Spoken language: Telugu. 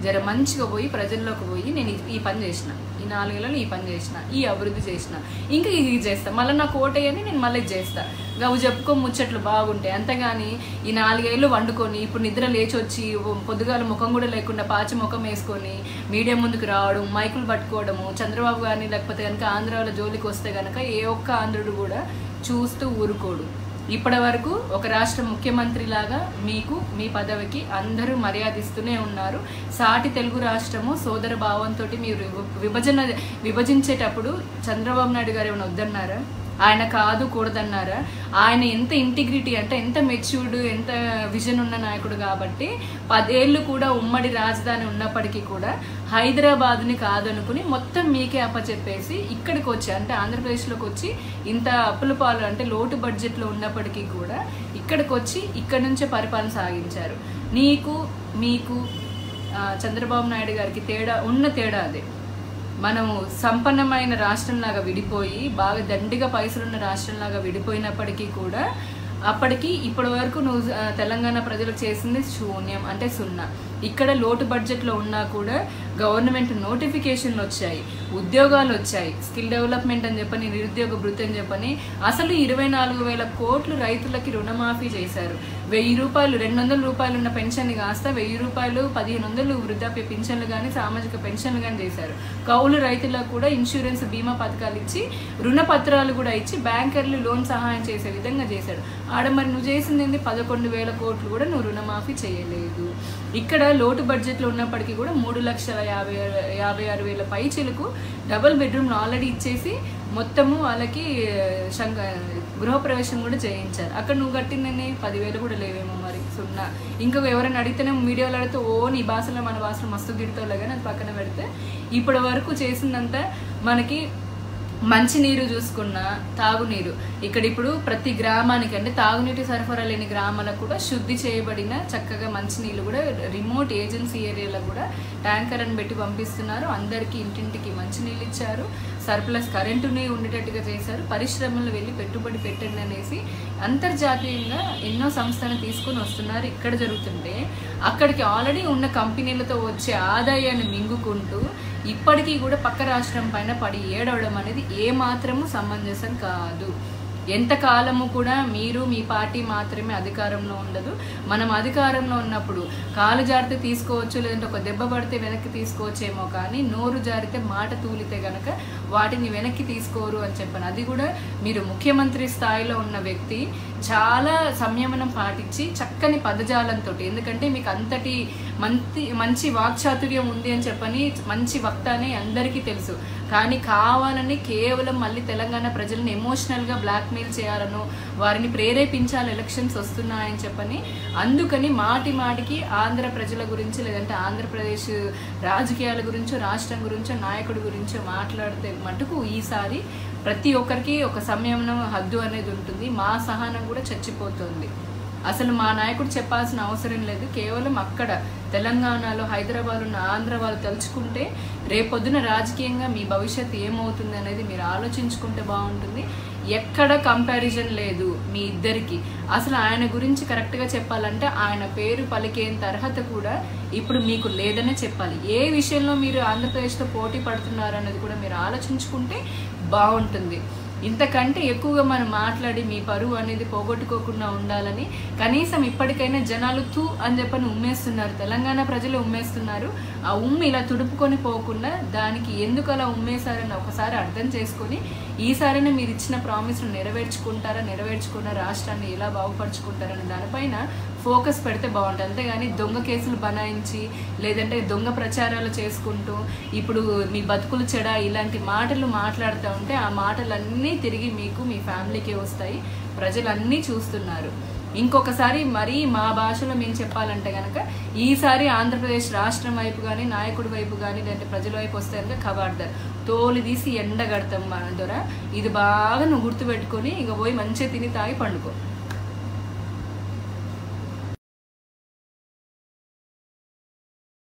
జర మంచిగా పోయి ప్రజల్లోకి పోయి నేను ఈ- ఈ పని చేసిన ఈ నాలుగేళ్ళలో ఈ పని చేసిన ఈ అభివృద్ధి చేసిన ఇంకా ఇది చేస్తా మళ్ళీ నాకు ఓటేయని నేను మళ్ళీ ఇది చేస్తా గవు చెప్పుకో ముచ్చట్లు బాగుంటాయి అంతేగాని ఈ నాలుగేళ్ళు వండుకొని ఇప్పుడు నిద్ర లేచి వచ్చి ఓ పొద్దుగాల ముఖం కూడా లేకుండా పాచి ముఖం వేసుకొని మీడియా ముందుకు రావడం మైకులు పట్టుకోవడము చంద్రబాబు గారిని లేకపోతే కనుక ఆంధ్రాలో జోలికి వస్తే కనుక ఏ ఒక్క ఆంధ్రుడు కూడా చూస్తూ ఊరుకోడు ఇప్పటి వరకు ఒక రాష్ట్ర ముఖ్యమంత్రి లాగా మీకు మీ పదవికి అందరూ మర్యాదిస్తూనే ఉన్నారు సాటి తెలుగు రాష్ట్రము సోదర భావంతో మీరు విభ- విభజన విభజించేటప్పుడు చంద్రబాబు నాయుడు గారు ఏమైనా వద్దన్నారా ఆయన కాదు కూడదన్నారా ఆయన ఎంత ఇంటిగ్రిటీ అంటే ఎంత మెచ్యూర్డ్ ఎంత విజన్ ఉన్న నాయకుడు కాబట్టి పదేళ్ళు కూడా ఉమ్మడి రాజధాని ఉన్నప్పటికీ కూడా హైదరాబాద్ని కాదనుకుని మొత్తం మీకే అప్పచెప్పేసి ఇక్కడికి వచ్చి అంటే ఆంధ్రప్రదేశ్లోకి వచ్చి ఇంత అప్పుల పాలు అంటే లోటు బడ్జెట్లో ఉన్నప్పటికీ కూడా ఇక్కడికి వచ్చి ఇక్కడ నుంచే పరిపాలన సాగించారు నీకు మీకు ఆ, చంద్రబాబు నాయుడు గారికి తేడా ఉన్న తేడా అదే మనము సంపన్నమైన రాష్ట్రంలాగా విడిపోయి బాగా దండిగా పైసలున్న రాష్ట్రంలాగా విడిపోయినప్పటికీ కూడా అప్పటికి ఇప్పటి వరకు నువ్వు ఆ, తెలంగాణ ప్రజలకు చేసింది శూన్యం అంటే సున్నా ఇక్కడ లోటు బడ్జెట్లో ఉన్నా కూడా గవర్నమెంట్ నోటిఫికేషన్లు వచ్చాయి ఉద్యోగాలు వచ్చాయి స్కిల్ డెవలప్మెంట్ అని చెప్పని నిరుద్యోగ భృతి అని చెప్పని అసలు ఇరవై నాలుగు వేల కోట్లు రైతులకి రుణమాఫీ చేశారు వెయ్యి రూపాయలు రెండు వందల రూపాయలు ఉన్న పెన్షన్ కాస్త వెయ్యి రూపాయలు పదిహేను వందలు వృద్ధాప్య పెన్షన్లు కానీ సామాజిక పెన్షన్లు కానీ చేశారు కౌలు రైతులకు కూడా ఇన్సూరెన్స్ బీమా పథకాలు ఇచ్చి రుణ పత్రాలు కూడా ఇచ్చి బ్యాంకర్లు లోన్ సహాయం చేసే విధంగా చేశాడు ఆడ మరి నువ్వు చేసింది ఏంది పదకొండు వేల కోట్లు కూడా నువ్వు రుణమాఫీ చేయలేదు ఇక్కడ లోటు బడ్జెట్లో ఉన్నప్పటికీ కూడా మూడు లక్షల యాభై యాభై ఆరు వేల పైచీలకు డబుల్ బెడ్రూమ్లు ఆల్రెడీ ఇచ్చేసి మొత్తము వాళ్ళకి శంక గృహప్రవేశం కూడా చేయించారు అక్కడ నువ్వు కట్టిందని పదివేలు కూడా లేవేమో మరి సున్నా ఇంకా ఎవరైనా అడిగితేనే వీడియోలు అడిగితే ఓ నీ భాషలో మన భాషలో మస్తు గిడతావులే కానీ అది పక్కన పెడితే ఇప్పటి వరకు చేసిందంతా మనకి మంచినీరు చూసుకున్న తాగునీరు ఇక్కడ ఇప్పుడు ప్రతి గ్రామానికి అంటే తాగునీటి సరఫరా లేని గ్రామాలకు కూడా శుద్ధి చేయబడిన చక్కగా మంచినీళ్ళు కూడా రిమోట్ ఏజెన్సీ ఏరియాలో కూడా ట్యాంకర్ అని పెట్టి పంపిస్తున్నారు అందరికీ ఇంటింటికి మంచినీళ్ళు ఇచ్చారు సర్ప్లస్ కరెంటుని ఉండేటట్టుగా చేశారు పరిశ్రమలు వెళ్ళి పెట్టుబడి పెట్టండి అనేసి అంతర్జాతీయంగా ఎన్నో సంస్థలను తీసుకొని వస్తున్నారు ఇక్కడ జరుగుతుంటే అక్కడికి ఆల్రెడీ ఉన్న కంపెనీలతో వచ్చే ఆదాయాన్ని మింగుకుంటూ ఇప్పటికీ కూడా పక్క రాష్ట్రం పైన పడి ఏడవడం అనేది ఏ మాత్రము సమంజసం కాదు ఎంత కాలము కూడా మీరు మీ పార్టీ మాత్రమే అధికారంలో ఉండదు మనం అధికారంలో ఉన్నప్పుడు కాలు జారితే తీసుకోవచ్చు లేదంటే ఒక దెబ్బ పడితే వెనక్కి తీసుకోవచ్చేమో కానీ నోరు జారితే మాట తూలితే గనక వాటిని వెనక్కి తీసుకోరు అని చెప్పాను అది కూడా మీరు ముఖ్యమంత్రి స్థాయిలో ఉన్న వ్యక్తి చాలా సంయమనం పాటించి చక్కని పదజాలంతో ఎందుకంటే మీకు అంతటి మంచి మంచి వాక్చాతుర్యం ఉంది అని చెప్పని మంచి వక్త అని అందరికీ తెలుసు కానీ కావాలని కేవలం మళ్ళీ తెలంగాణ ప్రజలను ఎమోషనల్గా బ్లాక్మెయిల్ చేయాలను వారిని ప్రేరేపించాలి ఎలక్షన్స్ వస్తున్నాయని చెప్పని అందుకని మాటి మాటికి ఆంధ్ర ప్రజల గురించి లేదంటే ఆంధ్రప్రదేశ్ రాజకీయాల గురించో రాష్ట్రం గురించో నాయకుడి గురించో మాట్లాడితే మటుకు ఈసారి ప్రతి ఒక్కరికి ఒక సంయమనం హద్దు అనేది ఉంటుంది మా సహనం కూడా చచ్చిపోతుంది అసలు మా నాయకుడు చెప్పాల్సిన అవసరం లేదు కేవలం అక్కడ తెలంగాణలో హైదరాబాద్ ఉన్న ఆంధ్ర వాళ్ళు తలుచుకుంటే రేపొద్దున రాజకీయంగా మీ భవిష్యత్తు ఏమవుతుంది అనేది మీరు ఆలోచించుకుంటే బాగుంటుంది ఎక్కడ కంపారిజన్ లేదు మీ ఇద్దరికి అసలు ఆయన గురించి కరెక్ట్గా చెప్పాలంటే ఆయన పేరు పలికేంత అర్హత కూడా ఇప్పుడు మీకు లేదనే చెప్పాలి ఏ విషయంలో మీరు ఆంధ్రప్రదేశ్తో పోటీ పడుతున్నారు అనేది కూడా మీరు ఆలోచించుకుంటే బాగుంటుంది ఇంతకంటే ఎక్కువగా మనం మాట్లాడి మీ పరువు అనేది పోగొట్టుకోకుండా ఉండాలని కనీసం ఇప్పటికైనా జనాలు తూ అని చెప్పని ఉమ్మేస్తున్నారు తెలంగాణ ప్రజలు ఉమ్మేస్తున్నారు ఆ ఉమ్మి ఇలా తుడుపుకొని పోకుండా దానికి ఎందుకు అలా ఉమ్మేశారని ఒకసారి అర్థం చేసుకొని ఈసారైనా మీరు ఇచ్చిన ప్రామిస్ను నెరవేర్చుకుంటారా నెరవేర్చుకున్న రాష్ట్రాన్ని ఎలా బాగుపరుచుకుంటారని దానిపైన ఫోకస్ పెడితే బాగుంటుంది అంతేగాని దొంగ కేసులు బనాయించి లేదంటే దొంగ ప్రచారాలు చేసుకుంటూ ఇప్పుడు మీ బతుకులు చెడ ఇలాంటి మాటలు మాట్లాడుతూ ఉంటే ఆ మాటలన్నీ తిరిగి మీకు మీ ఫ్యామిలీకే వస్తాయి ప్రజలన్నీ చూస్తున్నారు ఇంకొకసారి మరీ మా భాషలో మేము చెప్పాలంటే కనుక ఈసారి ఆంధ్రప్రదేశ్ రాష్ట్రం వైపు కానీ నాయకుడి వైపు కానీ లేదంటే ప్రజల వైపు వస్తే కనుక కబార్దార్ తోలు తీసి ఎండగడతాం మన ద్వారా ఇది బాగా నువ్వు గుర్తుపెట్టుకొని ఇక పోయి మంచిగా తిని తాగి పండుకో